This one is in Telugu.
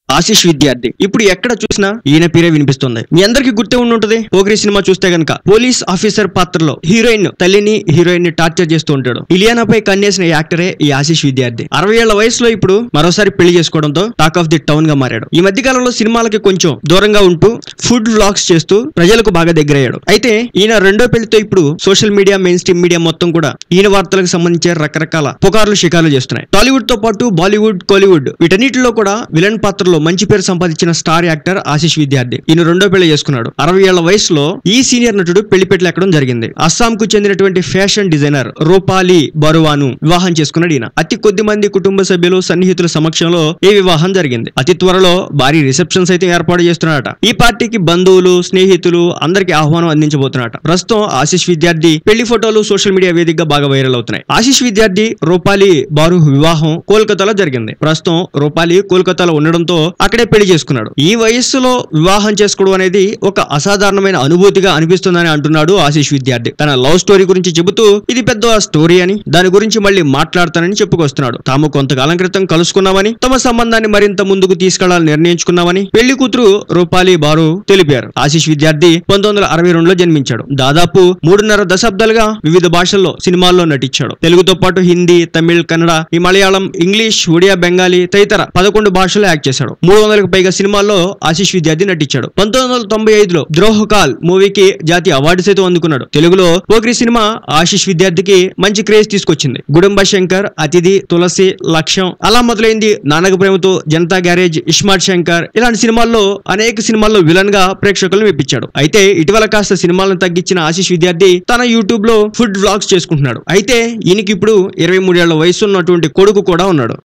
ఆశిష్ విద్యార్థి ఇప్పుడు ఎక్కడ చూసినా ఈయన పేరే వినిపిస్తుంది మీ అందరికి గుర్తే ఉండి ఉంటుంది పోగిరి సినిమా చూస్తే గనక పోలీస్ ఆఫీసర్ పాత్రలో హీరోయిన్ తల్లిని హీరోయిన్ ని టార్చర్ చేస్తూ ఉంటాడు ఇలియానాపై కన్నేసిన యాక్టరే ఈ ఆశిష్ విద్యార్థి అరవై ఏళ్ల వయసులో ఇప్పుడు మరోసారి పెళ్లి చేసుకోవడంతో టాక్ ఆఫ్ ది టౌన్ గా మారాడు ఈ మధ్య కాలంలో సినిమాలకి కొంచెం దూరంగా ఉంటూ ఫుడ్ వ్లాగ్స్ చేస్తూ ప్రజలకు బాగా దగ్గరయ్యాడు అయితే ఈయన రెండో పెళ్లితో ఇప్పుడు social media mainstream media మొత్తం కూడా ఈయన వార్తలకు సంబంధించి రకరకాల పుకార్లు షికార్లు చేస్తున్నాయి టాలీవుడ్ తో పాటు బాలీవుడ్ కోలీవుడ్ వీటన్నిటిలో కూడా విలన్ పాత్రలో మంచి పేరు సంపాదించిన స్టార్ యాక్టర్ ఆశిష్ విద్యార్థి ఈయన రెండో పెళ్లి చేసుకున్నాడు అరవై ఏళ్ల వయసులో ఈ సీనియర్ నటుడు పెళ్లి పెట్లు ఎక్కడం జరిగింది అస్సాం కు చెందినటువంటి ఫ్యాషన్ డిజైనర్ రూపాలి బరువాను వివాహం చేసుకున్నాడు ఈయన అతి కొద్ది మంది కుటుంబ సభ్యులు సన్నిహితుల సమక్షంలో ఈ వివాహం జరిగింది అతి త్వరలో భారీ రిసెప్షన్స్ అయితే ఏర్పాటు చేస్తున్నాడట ఈ పార్టీకి బంధువులు స్నేహితులు అందరికి ఆహ్వానం అందించబోతున్నాడట ప్రస్తుతం ఆశిష్ విద్యార్థి పెళ్లి ఫోటోలు సోషల్ మీడియా వేదికగా బాగా వైరల్ అవుతున్నాయి ఆశిష్ విద్యార్థి రూపాలి బారు వివాహం కోల్కతాలో జరిగింది ప్రస్తుతం రూపాలి కోల్కతాలో ఉండడంతో అక్కడే పెళ్లి చేసుకున్నాడు ఈ వయస్సులో వివాహం చేసుకోవడం అనేది ఒక అసాధారణమైన అనుభూతిగా అనిపిస్తుందని అంటున్నాడు ఆశిష్ విద్యార్థి తన లవ్ స్టోరీ గురించి చెబుతూ ఇది పెద్ద స్టోరీ అని దాని గురించి మళ్ళీ మాట్లాడతానని చెప్పుకొస్తున్నాడు తాము కొంతకాలం క్రితం కలుసుకున్నామని తమ సంబంధాన్ని మరింత ముందుకు తీసుకెళ్లాలని నిర్ణయించుకున్నామని పెళ్లి కూతురు రూపాలి బారు తెలిపారు ఆశిష్ విద్యార్థి పంతొమ్మిది వందల అరవై రెండులో జన్మించాడు దాదాపు మూడున్నర దశాబ్దాలుగా వివిధ భాషల్లో సినిమాల్లో నటించాడు తెలుగుతో పాటు హిందీ తమిళ్ కన్నడ ఈ మలయాళం ఇంగ్లీష్ ఒడియా బెంగాలీ తదితర పదకొండు భాషల్లో యాక్ట్ చేశాడు మూడు వందలకు పైగా సినిమాల్లో ఆశిష్ విద్యార్థి నటించాడు పంతొమ్మిది వందల తొంభై ఐదులో ద్రోహకాల్ మూవీకి జాతీయ అవార్డు సైతం అందుకున్నాడు తెలుగులో పోక్రి సినిమా ఆశిష్ విద్యార్థికి మంచి క్రేజ్ తీసుకొచ్చింది గుడుంబ శంకర్ అతిథి తులసి లక్ష్యం అలా మొదలైంది నానక ప్రేమతో జనతా గ్యారేజ్ ఇస్మార్ట్ శంకర్ ఇలాంటి సినిమాల్లో అనేక సినిమాల్లో విలన్ గా ప్రేక్షకులను మెప్పించాడు అయితే ఇటీవల కాస్త సినిమాలను తగ్గించిన ఆశిష్ విద్యార్థి తన యూట్యూబ్ లో ఫుడ్ వ్లాగ్స్ చేసుకుంటున్నాడు అయితే ఈయనకి ఇప్పుడు ఇరవై మూడేళ్ల వయసు ఉన్నటువంటి కొడుకు కూడా ఉన్నాడు